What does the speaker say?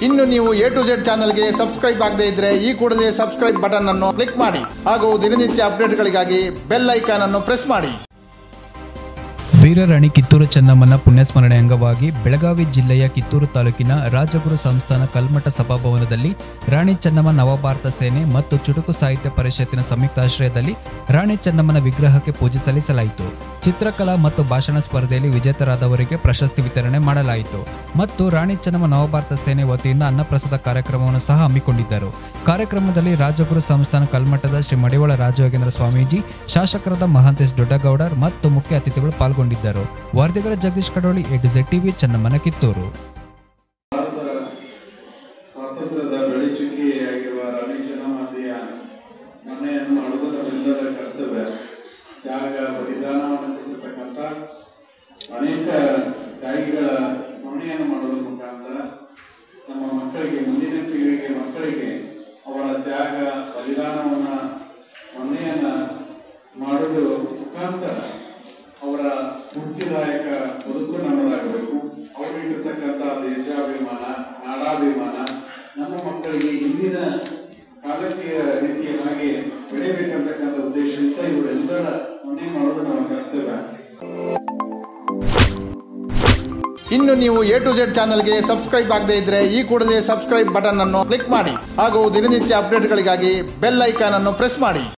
ಇನ್ನು ನೀವು A to Z ಚಾನಲ್ಗೆ ಸಬ್ಸ್ಕ್ರೈಬ್ ಆಗದೇ ಇದ್ರೆ ಈ ಕೂಡಲೇ ಸಬ್ಸ್ಕ್ರೈಬ್ ಬಟನ್ ಅನ್ನು ಕ್ಲಿಕ್ ಮಾಡಿ ಹಾಗೂ ದಿನನಿತ್ಯ ಅಪ್ಡೇಟ್ಗಳಿಗಾಗಿ ಬೆಲ್ ಐಕಾನ್ ಅನ್ನು ಪ್ರೆಸ್ ಮಾಡಿ ವೀರರಾಣಿ ಕಿತ್ತೂರು ಚೆನ್ನಮ್ಮನ ಪುಣ್ಯಸ್ಮರಣೆ ಅಂಗವಾಗಿ ಬೆಳಗಾವಿ ಜಿಲ್ಲೆಯ ಕಿತ್ತೂರು ತಾಲೂಕಿನ ರಾಜಗುರು ಸಂಸ್ಥಾನ ಕಲ್ಮಠ ಸಭಾಭವನದಲ್ಲಿ ರಾಣಿ ಚೆನ್ನಮ್ಮ ನವಭಾರತ ಸೇನೆ ಮತ್ತು ಚುಟುಕು ಸಾಹಿತ್ಯ ಪರಿಷತ್ತಿನ ಸಂಯುಕ್ತಾಶ್ರಯದಲ್ಲಿ ರಾಣಿ ಚೆನ್ನಮ್ಮನ ವಿಗ್ರಹಕ್ಕೆ ಪೂಜೆ ಸಲ್ಲಿಸಲಾಯಿತು ಚಿತ್ರಕಲಾ ಮತ್ತು ಭಾಷಣ ಸ್ಪರ್ಧೆಯಲ್ಲಿ ವಿಜೇತರಾದವರಿಗೆ ಪ್ರಶಸ್ತಿ ವಿತರಣೆ ಮಾಡಲಾಯಿತು ಮತ್ತು ರಾಣಿ ಚೆನ್ನಮ್ಮ ನವಭಾರತ ಸೇನೆ ವತಿಯಿಂದ ಅನ್ನಪ್ರಸಾದ ಕಾರ್ಯಕ್ರಮವನ್ನು ಸಹ ಹಮ್ಮಿಕೊಂಡಿದ್ದರು ಕಾರ್ಯಕ್ರಮದಲ್ಲಿ ರಾಜಗುರು ಸಂಸ್ಥಾನ ಕಲ್ಮಠದ ಶ್ರೀ ಮಡಿವಾಳ ರಾಜಯೋಗೇಂದ್ರ ಸ್ವಾಮೀಜಿ ಶಾಸಕರಾದ ಮಹಾಂತೇಶ್ ದೊಡ್ಡಗೌಡರ್ ಮತ್ತು ಮುಖ್ಯ ಅತಿಥಿಗಳು ಪಾಲ್ಗೊಂಡಿದ್ದರು ವರದಿಗರ ಜಗದೀಶ್ ಕಡೋಳಿ ಎಡಿಜೆಡ್ ಟಿವಿ ಚೆನ್ನಮ್ಮನ ಕಿತ್ತೂರು ಭಾರತದ ಸ್ವಾತಂತ್ರ್ಯದ ಬೆಳೆಚುಕ್ಕಿಯಾಗಿರುವ ರಾಣಿ ಚೆನ್ನಮ್ಮಾಜಿಯ ಸ್ಮರಣೆಯನ್ನು ಮಾಡುವುದರೆಲ್ಲರ ಕರ್ತವ್ಯ ತ್ಯಾಗ ಬಲಿದಾನವನ್ನು ಕೊಟ್ಟಿರ್ತಕ್ಕಂಥ ಅನೇಕ ತ್ಯಾಗಿಗಳ ಸ್ಮರಣೆಯನ್ನು ಮಾಡುವುದರ ಮುಖಾಂತರ ನಮ್ಮ ಮಕ್ಕಳಿಗೆ ಮುಂದಿನ ಪೀಳಿಗೆ ಮಕ್ಕಳಿಗೆ ಅವರ ತ್ಯಾಗ ಬಲಿದಾನವನ್ನ ಸ್ಮರಣೆಯನ್ನ ಮಾಡುವುದರ ಮುಖಾಂತರ ಅವರ ಸ್ಫೂರ್ತಿದಾಯಕ ಬದುಕು ನಮ್ಮದಾಗಬೇಕು ಅವರಿಗಿರ್ತಕ್ಕಂಥ ದೇಶಾಭಿಮಾನ ನಾಡಾಭಿಮಾನ ನಮ್ಮ ಮಕ್ಕಳಿಗೆ ಇಂದಿನ ಕಾಲಕ್ಕೆ ರೀತಿಯ ಹಾಗೆ ಬೆಳೆಯಬೇಕಂತಕ್ಕಂಥ ಉದ್ದೇಶದಿಂದ ಇವರೆಲ್ಲರ ಸ್ಮರಣೆ ಮಾಡೋದು ನಮ್ಮ ಕರ್ತವ್ಯ ಇನ್ನು ನೀವು ಎ ಟು ಜೆಡ್ ಚಾನಲ್ಗೆ ಸಬ್ಸ್ಕ್ರೈಬ್ ಆಗದೇ ಇದ್ರೆ ಈ ಕೂಡಲೇ ಸಬ್ಸ್ಕ್ರೈಬ್ ಬಟನ್ ಅನ್ನು ಕ್ಲಿಕ್ ಮಾಡಿ ಹಾಗೂ ದಿನನಿತ್ಯ ಅಪ್ಡೇಟ್ಗಳಿಗಾಗಿ ಬೆಲ್ ಐಕಾನ್ ಅನ್ನು ಪ್ರೆಸ್ ಮಾಡಿ